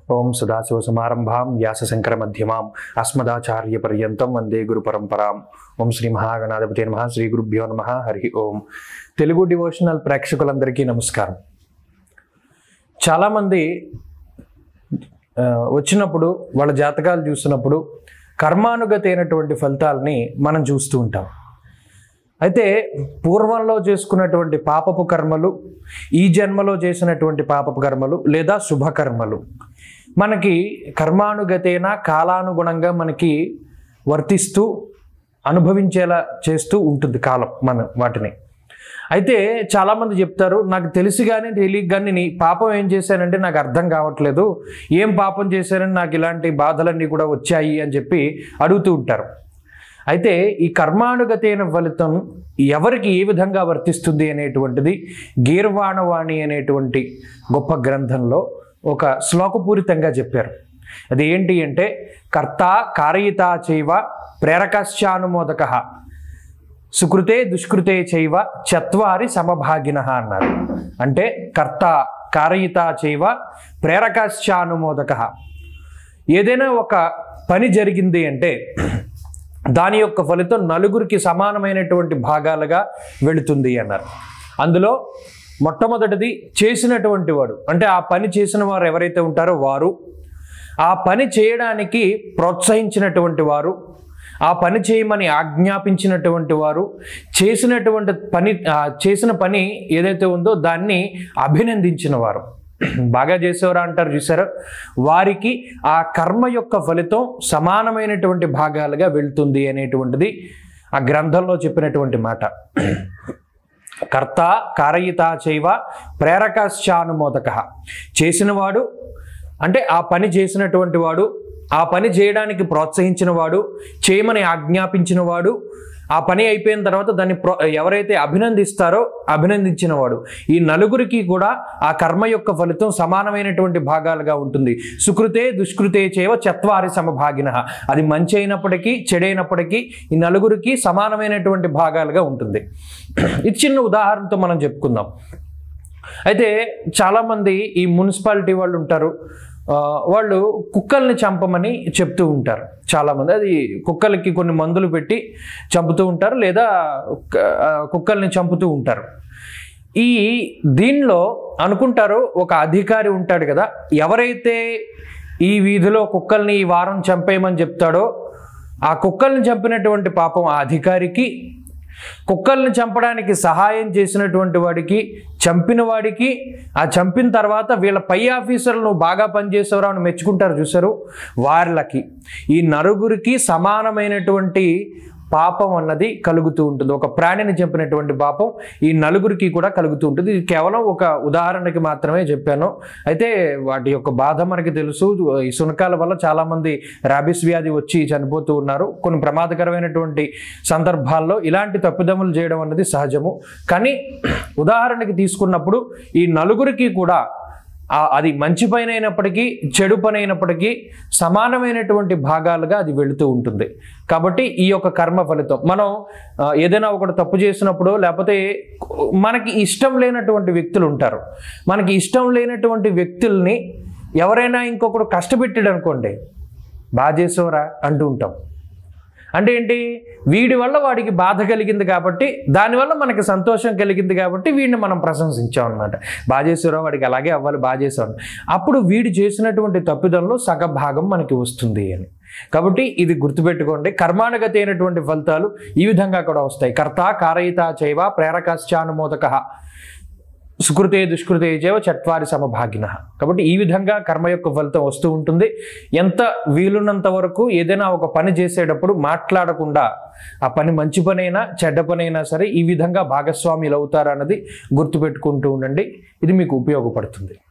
ఓం సదాశివసమారంభాం వ్యాసశంకర మధ్యమాం అస్మదాచార్య పర్యంతం వందే గురు పరంపరాం ఓం శ్రీ మహాగణాధిపతి నమ శ్రీ గురుభ్యో నమ హరి ఓం తెలుగు డివోషనల్ ప్రేక్షకులందరికీ నమస్కారం చాలామంది ఆ, వచ్చినప్పుడు వాళ్ళ జాతకాలు చూసినప్పుడు కర్మానుగతి అయినటువంటి ఫలితాలని మనం చూస్తూ ఉంటాం అయితే పూర్వంలో చేసుకున్నటువంటి పాపపు కర్మలు ఈ జన్మలో చేసినటువంటి పాపపు కర్మలు లేదా శుభకర్మలు మనకి కర్మానుగతేన కాలానుగుణంగా మనకి వర్తిస్తూ అనుభవించేలా చేస్తూ ఉంటుంది కాలం మన వాటిని అయితే చాలామంది చెప్తారు నాకు తెలిసి కానీ తెలియక కానీ నీ పాపం ఏం చేశానంటే నాకు అర్థం కావట్లేదు ఏం పాపం చేశానని నాకు ఇలాంటి బాధలన్నీ కూడా వచ్చాయి అని చెప్పి అడుగుతూ ఉంటారు అయితే ఈ కర్మానుగతైన ఫలితం ఎవరికి ఏ విధంగా వర్తిస్తుంది అనేటువంటిది గీర్వాణవాణి అనేటువంటి గొప్ప గ్రంథంలో ఒక శ్లోకపూరితంగా చెప్పారు అది ఏంటి అంటే కర్త కారయిత చైవ ప్రేరకశ్చానుమోదక సుకృతే దుష్కృతే చైవ చత్వారి సమభాగిన అన్నారు అంటే కర్త కారయిత చైవ ప్రేరకశ్చానుమోదక ఏదైనా ఒక పని జరిగింది అంటే దాని యొక్క ఫలితం నలుగురికి సమానమైనటువంటి భాగాలుగా వెళుతుంది అన్నారు అందులో మొట్టమొదటిది చేసినటువంటి వాడు అంటే ఆ పని చేసిన వారు ఎవరైతే ఉంటారో వారు ఆ పని చేయడానికి ప్రోత్సహించినటువంటి వారు ఆ పని చేయమని ఆజ్ఞాపించినటువంటి వారు చేసినటువంటి పని ఆ చేసిన పని ఏదైతే ఉందో దాన్ని అభినందించిన వారు బాగా చేసేవారు అంటారు చూసారా వారికి ఆ కర్మ యొక్క ఫలితం సమానమైనటువంటి భాగాలుగా వెళ్తుంది అనేటువంటిది ఆ గ్రంథంలో చెప్పినటువంటి మాట కర్త కారయిత చైవ ప్రేరకశ్చానుమోదక చేసినవాడు అంటే ఆ పని చేసినటువంటి వాడు ఆ పని చేయడానికి ప్రోత్సహించిన వాడు చేయమని ఆజ్ఞాపించిన వాడు ఆ పని అయిపోయిన తర్వాత దాన్ని ప్రో ఎవరైతే అభినందిస్తారో అభినందించిన వాడు ఈ నలుగురికి కూడా ఆ కర్మ యొక్క ఫలితం సమానమైనటువంటి భాగాలుగా ఉంటుంది సుకృతే దుష్కృతే చేవ చత్వారి సమభాగిన అది మంచి అయినప్పటికీ చెడైనప్పటికీ ఈ నలుగురికి సమానమైనటువంటి భాగాలుగా ఉంటుంది ఇది చిన్న ఉదాహరణతో మనం చెప్పుకుందాం అయితే చాలామంది ఈ మున్సిపాలిటీ వాళ్ళు ఉంటారు ఆ, వాళ్ళు కుక్కల్ని చంపమని చెప్తూ ఉంటారు చాలామంది అది కుక్కలకి కొన్ని మందులు పెట్టి చంపుతూ ఉంటారు లేదా క- ఆ, కుక్కల్ని చంపుతూ ఉంటారు ఈ దీనిలో అనుకుంటారు ఒక అధికారి ఉంటాడు కదా ఎవరైతే ఈ వీధిలో కుక్కల్ని ఈ వారం చంపేయమని చెప్తాడో ఆ కుక్కల్ని చంపినటువంటి పాపం ఆ అధికారికి కుక్కల్ని చంపడానికి సహాయం చేసినటువంటి వాడికి చంపిన వాడికి ఆ చంపిన తర్వాత వీళ్ళ పై ఆఫీసర్లు నువ్వు బాగా పనిచేసేవరా అని మెచ్చుకుంటారు చూసారు వాళ్ళకి ఈ నలుగురికి సమానమైనటువంటి పాపం అన్నది కలుగుతూ ఉంటుంది ఒక ప్రాణిని చంపినటువంటి పాపం ఈ నలుగురికి కూడా కలుగుతూ ఉంటుంది ఇది కేవలం ఒక ఉదాహరణకి మాత్రమే చెప్పాను అయితే వాటి యొక్క బాధ మనకి తెలుసు ఈ సునకాల వల్ల చాలామంది ర్యాబిస్ వ్యాధి వచ్చి చనిపోతూ ఉన్నారు కొన్ని ప్రమాదకరమైనటువంటి సందర్భాల్లో ఇలాంటి తప్పిదములు చేయడం అన్నది సహజము కానీ ఉదాహరణకి తీసుకున్నప్పుడు ఈ నలుగురికి కూడా ఆ- అది మంచి పని అయినప్పటికీ చెడు పని అయినప్పటికీ సమానమైనటువంటి భాగాలుగా అది వెళుతూ ఉంటుంది కాబట్టి ఈ యొక్క కర్మ ఫలితం మనం ఆ, ఏదైనా ఒకటి తప్పు చేసినప్పుడు లేకపోతే మనకి ఇష్టం లేనటువంటి వ్యక్తులు ఉంటారు మనకి ఇష్టం లేనటువంటి వ్యక్తుల్ని ఎవరైనా ఇంకొకడు కష్టపెట్టాడు అనుకోండి బాగా చేసేవరా అంటూ ఉంటాం అంటే ఏంటి వీడి వల్ల వాడికి బాధ కలిగింది కాబట్టి దానివల్ల మనకి సంతోషం కలిగింది కాబట్టి వీడిని మనం ప్రశంసించాం అనమాట బాగా చేసారో వాడికి అలాగే అవ్వాలి బాగా చేసాం అప్పుడు వీడు చేసినటువంటి తప్పిదంలో సగ భాగం మనకి వస్తుంది అని కాబట్టి ఇది గుర్తుపెట్టుకోండి కర్మానుగతి అయినటువంటి ఫలితాలు ఈ విధంగా కూడా వస్తాయి కర్త కారయిత చైవ ప్రేరకాశ్చానుమోదక సుకృతే దుష్కృతే చేవ చట్వారి సమభాగిన కాబట్టి ఈ విధంగా కర్మ యొక్క ఫలితం వస్తూ ఉంటుంది ఎంత వీలున్నంత వరకు ఏదైనా ఒక పని చేసేటప్పుడు మాట్లాడకుండా ఆ పని మంచి పనైనా చెడ్డ పనైనా సరే ఈ విధంగా భాగస్వాములు అవుతారన్నది గుర్తుపెట్టుకుంటూ ఉండండి ఇది మీకు ఉపయోగపడుతుంది